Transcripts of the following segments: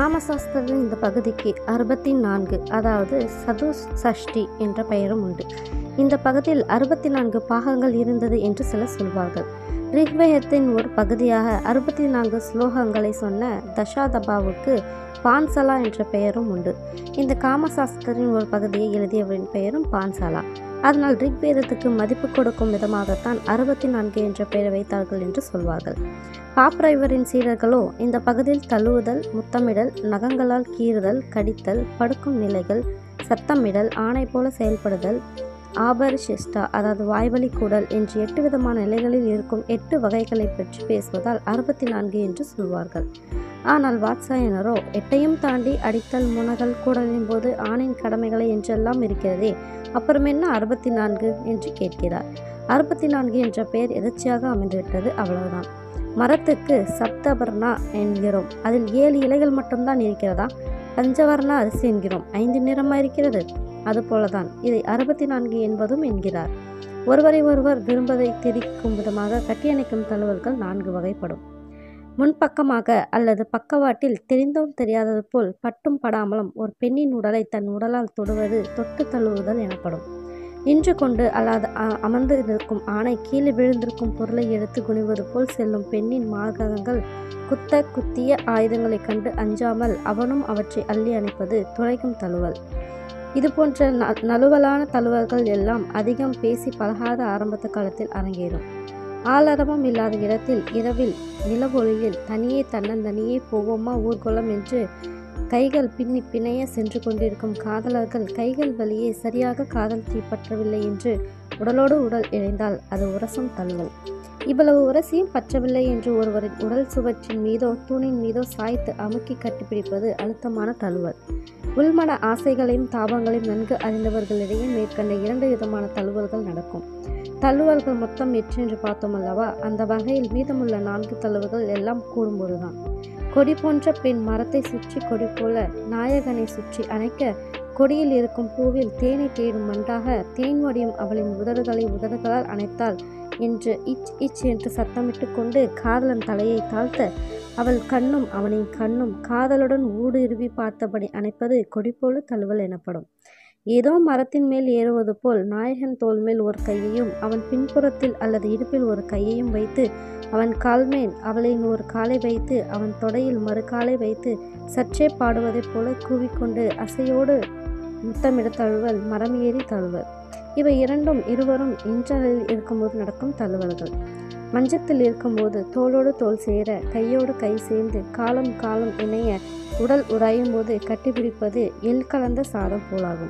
காமசாஸ்திரத்தின் இந்த பகுதிக்கு அறுபத்தி நான்கு அதாவது சது சஷ்டி என்ற பெயரும் உண்டு இந்த பகுதியில் அறுபத்தி நான்கு பாகங்கள் இருந்தது என்று சிலர் சொல்வார்கள் ரிக்வேதத்தின் ஒரு பகுதியாக அறுபத்தி நான்கு ஸ்லோகங்களை சொன்ன தசாதபாவுக்கு பான்சலா என்ற பெயரும் உண்டு இந்த காமசாஸ்திரின் ஒரு பகுதியை எழுதியவரின் பெயரும் பான்சலா அதனால் ரிக்வேதத்துக்கு மதிப்பு கொடுக்கும் விதமாகத்தான் அறுபத்தி நான்கு என்ற பெயர் வைத்தார்கள் என்று சொல்வார்கள் பாப்ரைவரின் சீடர்களோ இந்த பகுதியில் தழுவுதல் முத்தமிடல் நகங்களால் கீறுதல் கடித்தல் படுக்கும் நிலைகள் சத்தமிடல் ஆணை போல செயல்படுதல் ஆபரிசிஷ்டா அதாவது வாய்வழி கூடல் என்று எட்டு விதமான நிலைகளில் இருக்கும் எட்டு வகைகளை பற்றி பேசுவதால் அறுபத்தி நான்கு என்று சொல்வார்கள் ஆனால் வாத்சாயனரோ எட்டையும் தாண்டி அடித்தல் முனகல் கூடலின் போது ஆணின் கடமைகளை என்றெல்லாம் இருக்கிறதே அப்புறம் என்ன அறுபத்தி நான்கு என்று கேட்கிறார் அறுபத்தி நான்கு என்ற பெயர் எதர்ச்சியாக அமைந்துவிட்டது அவ்வளவுதான் மரத்துக்கு சப்தபர்ணா என்கிறோம் அதில் ஏழு இலைகள் மட்டும்தான் இருக்கிறதா பஞ்சவர்ண அரிசி என்கிறோம் ஐந்து நிறமாக இருக்கிறது அதுபோலதான் இதை அறுபத்தி நான்கு என்பதும் என்கிறார் ஒருவரை ஒருவர் விரும்பதை திரிக்கும் விதமாக கட்டியணைக்கும் தழுவல்கள் நான்கு வகைப்படும் முன்பக்கமாக அல்லது பக்கவாட்டில் தெரிந்தும் தெரியாதது போல் பட்டும் படாமலும் ஒரு பெண்ணின் உடலை தன் உடலால் தொடுவது தொட்டு தழுவுதல் எனப்படும் நின்று கொண்டு அல்லாது அ- அமர்ந்து நிற்கும் ஆணை கீழே விழுந்திருக்கும் பொருளை எடுத்து குனிவது போல் செல்லும் பெண்ணின் மார்க்கங்கள் குத்த குத்திய ஆயுதங்களைக் கண்டு அஞ்சாமல் அவனும் அவற்றை அள்ளி அணைப்பது துளைக்கும் தழுவல் இது போன்ற ந நழுவலான தழுவல்கள் எல்லாம் அதிகம் பேசி பழகாத ஆரம்பத்து காலத்தில் அரங்கேறும் ஆளரவம் இல்லாத இடத்தில் இரவில் நிலவொளியில் தனியே தன்னந்தனியே போவோமா ஊர்கோலம் என்று கைகள் பின்னி பிணைய சென்று கொண்டிருக்கும் காதலர்கள் கைகள் வழியே சரியாக காதல் தீப்பற்றவில்லை என்று உடலோடு உடல் இணைந்தால் அது உரசும் தழுவல் இவ்வளவு உரசியும் பற்றவில்லை என்று ஒருவரின் உடல் சுவற்றின் மீதோ தூணின் மீதோ சாய்த்து அமுக்கி கட்டிப்பிடிப்பது அழுத்தமான தழுவல் உள்மன ஆசைகளையும் தாபங்களையும் நன்கு அறிந்தவர்களிடையே மேற்கண்ட இரண்டு விதமான தழுவல்கள் நடக்கும் தழுவல்கள் மொத்தம் எட்டு என்று பார்த்தோம் அல்லவா அந்த வகையில் மீதமுள்ள நான்கு தழுவுகள் எல்லாம் கூடும்போதுதான் கொடி போன்ற பெண் மரத்தை சுற்றி கொடி போல நாயகனை சுற்றி அணைக்க கொடியில் இருக்கும் பூவில் தேனை தேடும் மண்டாக தேன் வடியும் அவளின் உதடுகளை உதடுகளால் அணைத்தாள் என்று இச் இச் என்று சத்தமிட்டு கொண்டு காதலன் தலையை தாழ்த்த அவள் கண்ணும் அவனின் கண்ணும் காதலுடன் ஊடுருவி பார்த்தபடி அணைப்பது கொடி போல தழுவல் எனப்படும் ஏதோ மரத்தின் மேல் ஏறுவது போல் நாயகன் தோள் மேல் ஒரு கையையும் அவன் பின்புறத்தில் அல்லது இடுப்பில் ஒரு கையையும் வைத்து அவன் கால்மேல் அவளின் ஒரு காலை வைத்து அவன் தொடையில் மறு காலை வைத்து சற்றே பாடுவதைப் போல கூவிக்கொண்டு அசையோடு முத்தமிட தழுவல் மரம் ஏறி தழுவல் இவை இரண்டும் இருவரும் இன்றலில் இருக்கும்போது நடக்கும் தழுவல்கள் மஞ்சத்தில் இருக்கும்போது தோளோடு தோள் சேர கையோடு கை சேர்ந்து காலம் காலம் இணைய உடல் உராயும் போது கட்டிப்பிடிப்பது எள் கலந்த சாதம் போலாகும்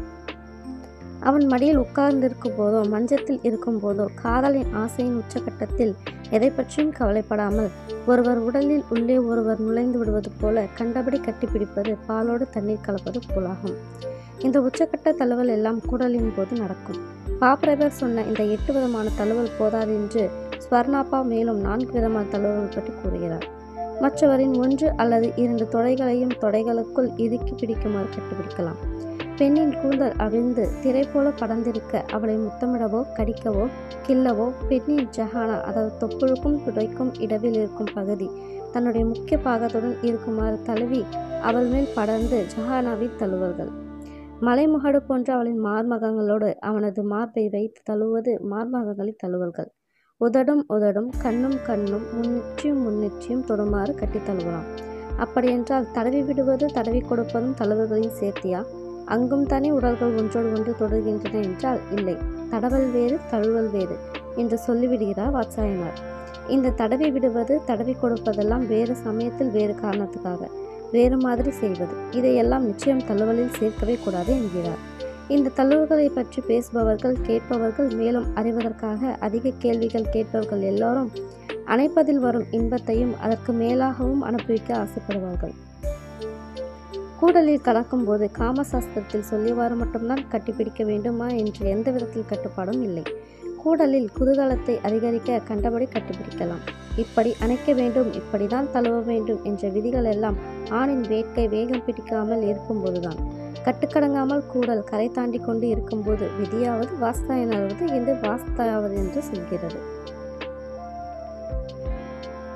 அவன் மடியில் உட்கார்ந்திருக்கும் போதோ மஞ்சத்தில் இருக்கும் போதோ காதலின் ஆசையின் உச்சகட்டத்தில் எதை பற்றியும் கவலைப்படாமல் ஒருவர் உடலில் உள்ளே ஒருவர் நுழைந்து விடுவது போல கண்டபடி கட்டிப்பிடிப்பது பாலோடு தண்ணீர் கலப்பது போலாகும் இந்த உச்சக்கட்ட தழுவல் எல்லாம் கூடலின் போது நடக்கும் பாப்ரவர் சொன்ன இந்த எட்டு விதமான தழுவல் போதாது என்று ஸ்வர்ணாப்பா மேலும் நான்கு விதமான தழுவல் பற்றி கூறுகிறார் மற்றவரின் ஒன்று அல்லது இரண்டு தொடைகளையும் தொடைகளுக்குள் இறுக்கி பிடிக்குமாறு கட்டிப்பிடிக்கலாம் பெண்ணின் கூந்தல் அவிழ்ந்து திரை போல படர்ந்திருக்க அவளை முத்தமிடவோ கடிக்கவோ கில்லவோ பெண்ணின் ஜஹானா அதாவது தொப்புளுக்கும் துடைக்கும் இடவில் இருக்கும் பகுதி தன்னுடைய முக்கிய பாகத்துடன் இருக்குமாறு தழுவி அவள் மேல் படர்ந்து ஜஹானாவின் தழுவல்கள் மலைமுகடு போன்ற அவளின் மார்மகங்களோடு அவனது மார்பை வைத்து தழுவது மார்மகங்களின் தழுவல்கள் உதடும் உதடும் கண்ணும் கண்ணும் முன்னிற்றியும் முன்னிற்றியும் தொடுமாறு கட்டி தழுவலாம் அப்படியென்றால் தடவி விடுவது தடவி கொடுப்பதும் தழுவுகளின் சேர்த்தியா அங்கும் தானே உடல்கள் ஒன்றோடு ஒன்று தொடுகின்றன என்றால் இல்லை தடவல் வேறு தழுவல் வேறு என்று சொல்லிவிடுகிறார் வாத்சாயனார் இந்த தடவி விடுவது தடவி கொடுப்பதெல்லாம் வேறு சமயத்தில் வேறு காரணத்துக்காக வேறு மாதிரி செய்வது இதையெல்லாம் நிச்சயம் தழுவலில் சேர்க்கவே கூடாது என்கிறார் இந்த தழுவுகளை பற்றி பேசுபவர்கள் கேட்பவர்கள் மேலும் அறிவதற்காக அதிக கேள்விகள் கேட்பவர்கள் எல்லாரும் அணைப்பதில் வரும் இன்பத்தையும் அதற்கு மேலாகவும் அனுபவிக்க ஆசைப்படுவார்கள் கூடலில் கலக்கும்போது காமசாஸ்திரத்தில் சொல்லியவாறு மட்டும்தான் கட்டிப்பிடிக்க வேண்டுமா என்று எந்த விதத்தில் கட்டுப்பாடும் இல்லை கூடலில் குதூகலத்தை அதிகரிக்க கண்டபடி கட்டிப்பிடிக்கலாம் இப்படி அணைக்க வேண்டும் இப்படிதான் தழுவ வேண்டும் என்ற விதிகள் எல்லாம் ஆணின் வேட்கை வேகம் பிடிக்காமல் இருக்கும்போதுதான் கட்டுக்கடங்காமல் கூடல் கரை தாண்டி கொண்டு இருக்கும்போது விதியாவது வாஸ்தாயனாவது என்று வாஸ்தாவது என்று சொல்கிறது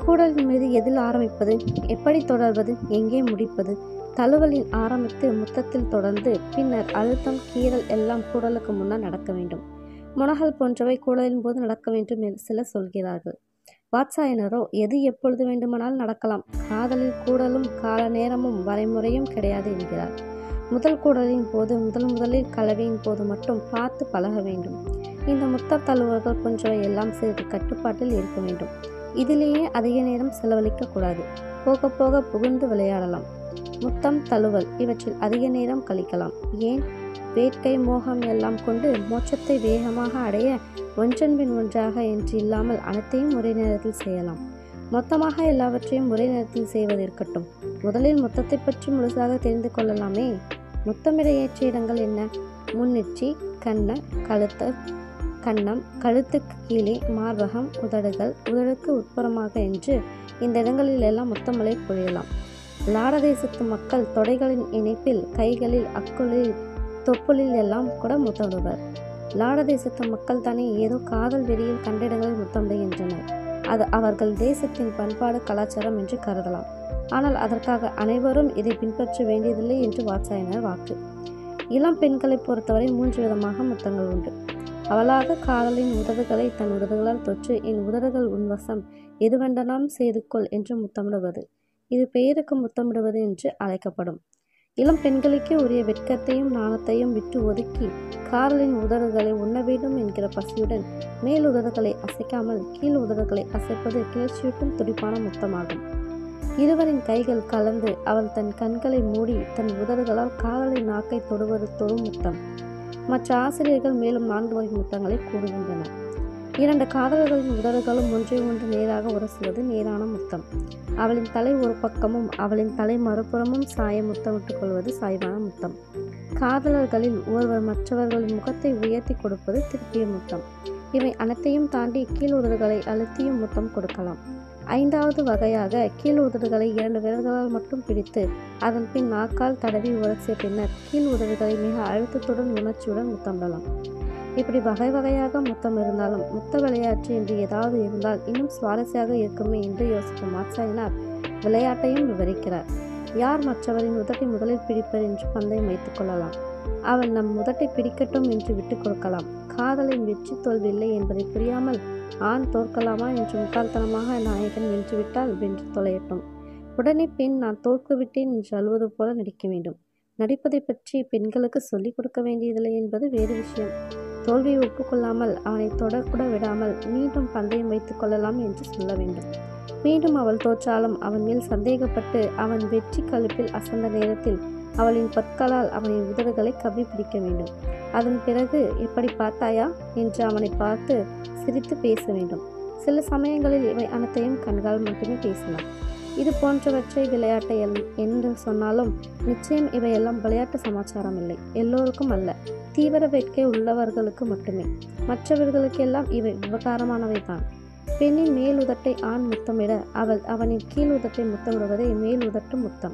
கூடலின் மீது எதில் ஆரம்பிப்பது எப்படி தொடர்வது எங்கே முடிப்பது தழுவலின் ஆரம்பித்து முத்தத்தில் தொடர்ந்து பின்னர் அழுத்தம் கீறல் எல்லாம் கூடலுக்கு முன்னால் நடக்க வேண்டும் முனகல் போன்றவை கூடலின் போது நடக்க வேண்டும் என்று சிலர் சொல்கிறார்கள் வாத்சாயனரோ எது எப்பொழுது வேண்டுமானால் நடக்கலாம் காதலில் கூடலும் கால நேரமும் வரைமுறையும் கிடையாது என்கிறார் முதல் கூடலின் போது முதல் முதலில் கலவையின் போது மட்டும் பார்த்து பழக வேண்டும் இந்த முத்த தழுவல்கள் போன்றவை எல்லாம் சிறிது கட்டுப்பாட்டில் இருக்க வேண்டும் இதிலேயே அதிக நேரம் செலவழிக்க கூடாது போக போக புகுந்து விளையாடலாம் முத்தம் தழுவல் இவற்றில் அதிக நேரம் கழிக்கலாம் ஏன் வேட்கை மோகம் எல்லாம் கொண்டு மோட்சத்தை வேகமாக அடைய ஒன்றன் பின் ஒன்றாக என்று இல்லாமல் அனைத்தையும் ஒரே நேரத்தில் செய்யலாம் மொத்தமாக எல்லாவற்றையும் ஒரே நேரத்தில் செய்வது இருக்கட்டும் முதலில் மொத்தத்தை பற்றி முழுசாக தெரிந்து கொள்ளலாமே முத்தமிட ஏற்றிய இடங்கள் என்ன முன்னிச்சி கண்ண கழுத்து கன்னம் கழுத்துக்கு கீழே மார்பகம் உதடுகள் உதடுக்கு உட்புறமாக என்று இந்த இடங்களில் எல்லாம் முத்தமலை பொழியலாம் லாடதேசத்து மக்கள் தொடைகளின் இணைப்பில் கைகளில் அக்குளில் தொப்புளில் எல்லாம் கூட முத்தமிடுவர் லாடதேசத்து மக்கள் தானே ஏதோ காதல் வெறியில் கண்ட இடங்களில் முத்தமிடுகின்றனர் அது அவர்கள் தேசத்தின் பண்பாடு கலாச்சாரம் என்று கருதலாம் ஆனால் அதற்காக அனைவரும் இதை பின்பற்ற வேண்டியதில்லை என்று வாட்சாயனர் வாக்கு இளம் பெண்களை பொறுத்தவரை மூன்று விதமாக முத்தங்கள் உண்டு அவளாக காதலின் உதடுகளை தன் உதடுகளால் தொற்று என் உதடுகள் உன்வசம் எதுவெண்டனாம் செய்து கொள் என்று முத்தமிடுவது இது பெயருக்கு முத்தமிடுவது என்று அழைக்கப்படும் இளம் பெண்களுக்கே உரிய வெட்கத்தையும் நாணத்தையும் விட்டு ஒதுக்கி காதலின் உதடுகளை உண்ண வேண்டும் என்கிற பசியுடன் மேல் உதடுகளை அசைக்காமல் கீழ் உதடுகளை அசைப்பது கிளர்ச்சியூட்டும் துடிப்பான முத்தமாகும் இருவரின் கைகள் கலந்து அவள் தன் கண்களை மூடி தன் உதடுகளால் காதலின் நாக்கை தொடுவது தொடும் முத்தம் மற்ற ஆசிரியர்கள் மேலும் நான்கு வகை முத்தங்களை கூறுகின்றனர் இரண்டு காதலர்களின் உதடுகளும் ஒன்றை ஒன்று நேராக உரசுவது நேரான முத்தம் அவளின் தலை ஒரு பக்கமும் அவளின் தலை மறுபுறமும் சாய முத்தமிட்டுக் கொள்வது சாய்வான முத்தம் காதலர்களில் ஒருவர் மற்றவர்களின் முகத்தை உயர்த்தி கொடுப்பது திருப்பிய முத்தம் இவை அனைத்தையும் தாண்டி கீழ் உதடுகளை அழுத்தியும் முத்தம் கொடுக்கலாம் ஐந்தாவது வகையாக கீழ் உதடுகளை இரண்டு விரல்களால் மட்டும் பிடித்து அதன் பின் நாக்கால் தடவி உரசிய பின்னர் கீழ் உதடுகளை மிக அழுத்தத்துடன் உணர்ச்சியுடன் முத்தமிடலாம் இப்படி வகை வகையாக முத்தம் இருந்தாலும் முத்த விளையாட்டு என்று ஏதாவது இருந்தால் இன்னும் சுவாரஸ்யமாக இருக்குமே என்று யோசிக்கும் மாட்சாயினார் விளையாட்டையும் விவரிக்கிறார் யார் மற்றவரின் உதட்டை முதலில் பிடிப்பர் என்று பந்தயம் வைத்துக் கொள்ளலாம் அவன் நம் உதட்டை பிடிக்கட்டும் என்று விட்டுக் கொடுக்கலாம் காதலின் வெற்றி தோல்வியில்லை என்பதை புரியாமல் ஆண் தோற்கலாமா என்று முட்டாள்தனமாக நாயகன் வென்றுவிட்டால் வென்று தொலையட்டும் உடனே பெண் நான் தோற்று விட்டேன் என்று அழுவது போல நடிக்க வேண்டும் நடிப்பதை பற்றி பெண்களுக்கு சொல்லிக் கொடுக்க வேண்டியதில்லை என்பது வேறு விஷயம் தோல்வியை ஒப்புக்கொள்ளாமல் அவனை தொடக்கூட விடாமல் மீண்டும் பந்தயம் வைத்துக் கொள்ளலாம் என்று சொல்ல வேண்டும் மீண்டும் அவள் தோற்றாலும் அவன் மேல் சந்தேகப்பட்டு அவன் வெற்றி கழுப்பில் அசந்த நேரத்தில் அவளின் பற்களால் அவனின் உதடுகளை கவ்வி பிடிக்க வேண்டும் அதன் பிறகு எப்படி பார்த்தாயா என்று அவனை பார்த்து சிரித்து பேச வேண்டும் சில சமயங்களில் இவை அனைத்தையும் கண்கால் மட்டுமே பேசலாம் இது போன்றவற்றை விளையாட்டை என்று சொன்னாலும் நிச்சயம் இவையெல்லாம் விளையாட்டு சமாச்சாரம் இல்லை எல்லோருக்கும் அல்ல தீவிர வேட்கை உள்ளவர்களுக்கு மட்டுமே மற்றவர்களுக்கெல்லாம் இவை விவகாரமானவை தான் பெண்ணின் மேல் உதட்டை ஆண் முத்தமிட அவள் அவனின் கீழ் உதட்டை முத்தமிடுவதே மேல் உதட்டு முத்தம்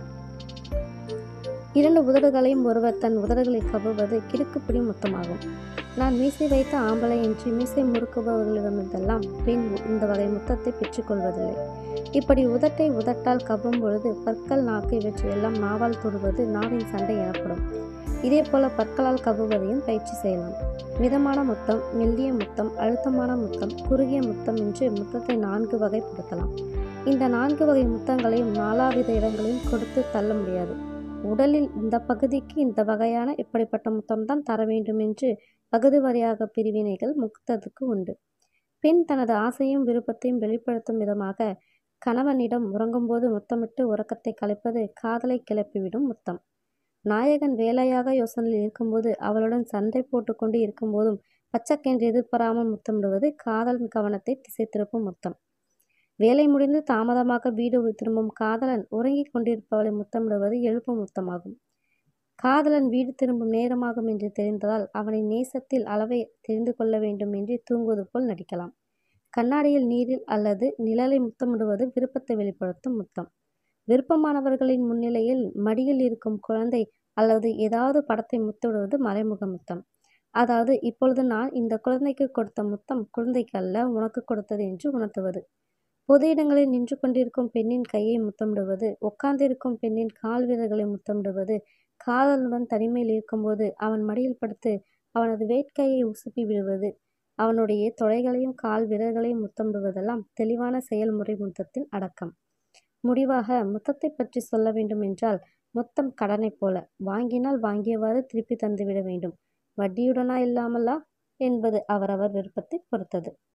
இரண்டு உதடுகளையும் ஒருவர் தன் உதடுகளை கவுவது கிடுக்குப்பிடி முத்தமாகும் நான் மீசை வைத்த ஆம்பளை என்று மீசை முறுக்குபவர்களிடமிருந்தெல்லாம் பெண் இந்த வகை முத்தத்தை பெற்றுக்கொள்வதில்லை இப்படி உதட்டை உதட்டால் கவ்வும் பொழுது பற்கள் நாக்கு இவற்றையெல்லாம் நாவால் தொடுவது நாவின் சண்டை எனப்படும் இதே போல பற்களால் கவ்வுவதையும் பயிற்சி செய்யலாம் மிதமான முத்தம் மெல்லிய முத்தம் அழுத்தமான முத்தம் குறுகிய முத்தம் என்று முத்தத்தை நான்கு வகைப்படுத்தலாம் இந்த நான்கு வகை முத்தங்களையும் நாலாவித இடங்களையும் கொடுத்து தள்ள முடியாது உடலில் இந்த பகுதிக்கு இந்த வகையான இப்படிப்பட்ட முத்தம்தான் தர வேண்டும் என்று பகுதி வாரியாக பிரிவினைகள் முக்தத்துக்கு உண்டு பெண் தனது ஆசையும் விருப்பத்தையும் வெளிப்படுத்தும் விதமாக கணவனிடம் உறங்கும்போது முத்தமிட்டு உறக்கத்தை கலைப்பது காதலை கிளப்பிவிடும் முத்தம் நாயகன் வேலையாக யோசனையில் இருக்கும்போது அவளுடன் சண்டை போட்டுக்கொண்டு இருக்கும்போதும் பச்சக்கென்று எதிர்பாராமல் முத்தமிடுவது காதலன் கவனத்தை திசை திருப்பும் முத்தம் வேலை முடிந்து தாமதமாக வீடு திரும்பும் காதலன் உறங்கிக் கொண்டிருப்பவளை முத்தமிடுவது எழுப்பும் முத்தமாகும் காதலன் வீடு திரும்பும் நேரமாகும் என்று தெரிந்ததால் அவனின் நேசத்தில் அளவை தெரிந்து கொள்ள வேண்டும் என்று தூங்குவது போல் நடிக்கலாம் கண்ணாடியில் நீரில் அல்லது நிழலை முத்தமிடுவது விருப்பத்தை வெளிப்படுத்தும் முத்தம் விருப்பமானவர்களின் முன்னிலையில் மடியில் இருக்கும் குழந்தை அல்லது ஏதாவது படத்தை முத்தமிடுவது மறைமுக முத்தம் அதாவது இப்பொழுது நான் இந்த குழந்தைக்கு கொடுத்த முத்தம் குழந்தைக்கு அல்ல உனக்கு கொடுத்தது என்று உணர்த்துவது பொது இடங்களில் நின்று கொண்டிருக்கும் பெண்ணின் கையை முத்தமிடுவது உட்கார்ந்திருக்கும் பெண்ணின் கால் விரல்களை முத்தமிடுவது காதலனுடன் தனிமையில் இருக்கும்போது அவன் மடியில் படுத்து அவனது வேட்கையை உசுப்பி விடுவது அவனுடைய தொடைகளையும் கால் விரல்களையும் முத்தமிடுவதெல்லாம் தெளிவான செயல்முறை முத்தத்தின் அடக்கம் முடிவாக முத்தத்தை பற்றி சொல்ல வேண்டும் என்றால் முத்தம் கடனைப் போல வாங்கினால் வாங்கியவாறு திருப்பி தந்துவிட வேண்டும் வட்டியுடனா இல்லாமலா என்பது அவரவர் விருப்பத்தை பொறுத்தது